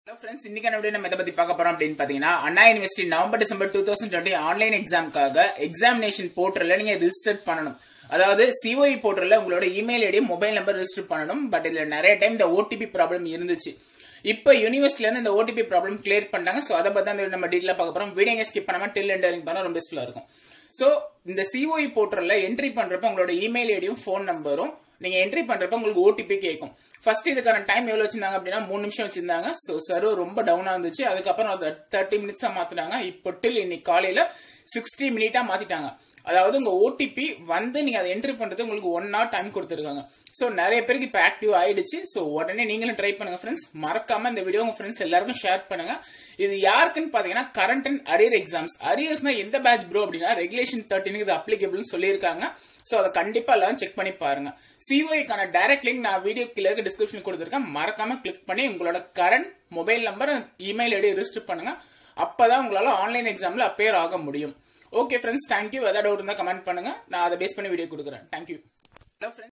hello friends இன்னைக்கான video நம்ம எதை பத்தி பார்க்க போறோம் அப்படின்னு பாத்தீங்கன்னா அண்ணா university November December two thousand twenty online எக்ஸாம்க்காக எக்ஸாமினேஷன் போர்ட்டல்ல நீங்க ரிஜிஸ்டர் பண்ணணும் அதாவது சிஓஇ போர்ட்டல்ல உங்களோட email ID mobile number register பண்ணணும் பட் இதுல நிறைய டைம் இந்த ஓடிபி ப்ராப்ளம் இருந்துச்சு இப்போ யூனிவர்சிட்டில இருந்து இந்த ஓடிபி ப்ராப்ளம் கிளியர் பண்ணாங்க ஸோ அதை பத்தி அந்த நம்ம டீட்டெயிலாக பார்க்க போறோம் வீடியோ ஸ்கிப் பண்ணாம டில் எண்ட் வரைக்கும் பண்ணா ரொம்ப யூஸ்ஃபுல்லா இருக்கும் ஸோ இந்த சிஓஇ போர்ட்டல்ல என்ட்ரி பண்றப்ப உங்களோட இமெயில் ஐடியும் ஃபோன் நம்பரும் நீங்க என்ட்ரி பண்றப்ப உங்களுக்கு ஓடிபி கேட்கும் ஃபர்ஸ்ட் இதுக்கான டைம் எவ்வளவு வச்சிருந்தாங்க அப்படின்னா மூணு நிமிஷம் வச்சிருந்தாங்க ஸோ சர்வர் ரொம்ப டவுனா இருந்துச்சு அதுக்கப்புறம் அதை தேர்ட்டி மினிட்ஸா மாத்தினாங்க இப்போ டில் இன்னைக்கு காலையில சிக்ஸ்டி மினிட்டா மாத்திட்டாங்க அதாவது உங்க ஓடிபி வந்து நீங்க அதை என்ட்ரி பண்றது உங்களுக்கு ஒன் ஹவர் டைம் கொடுத்துருக்காங்க ஸோ நிறைய பேருக்கு இப்போ ஆக்டிவ் ஆயிடுச்சு ஸோ உடனே நீங்களும் ட்ரை பண்ணுங்க ஃப்ரெண்ட்ஸ் மறக்காம இந்த வீடியோ உங்க ஃப்ரெண்ட்ஸ் எல்லாருக்கும் ஷேர் பண்ணுங்க இது யாருக்குன்னு பாத்தீங்கன்னா கரண்ட் அண்ட் அரியர் எக்ஸாம்ஸ் அரியர்ஸ்னா எந்த பேட்ச் ப்ரோ அப்படின்னா ரெகுலேஷன் தேர்ட்டின் இது அப்ளிகபிள்னு சொல்லியிருக்காங்க ஸோ அதை கண்டிப்பா எல்லாரும் செக் பண்ணி பாருங்க சிஓஐக்கான டைரக்ட் லிங்க் நான் வீடியோ கீழே இருக்க டிஸ்கிரிப்ஷன் கொடுத்துருக்கேன் மறக்காம கிளிக் பண்ணி உங்களோட current mobile number email ID register பண்ணுங்க அப்பதான் உங்களால ஆன்லைன் எக்ஸாம்ல அப்பேர் ஆக முடியும் ஓகே ஃப்ரெண்ட்ஸ் தேங்க்யூ எதாவது டவுட் இருந்தால் கமெண்ட் பண்ணுங்க நான் அதை பேஸ் பண்ணி வீடியோ கொடுக்குறேன் தேங்க்யூ ஹலோ ஃப்ரெண்ட்ஸ்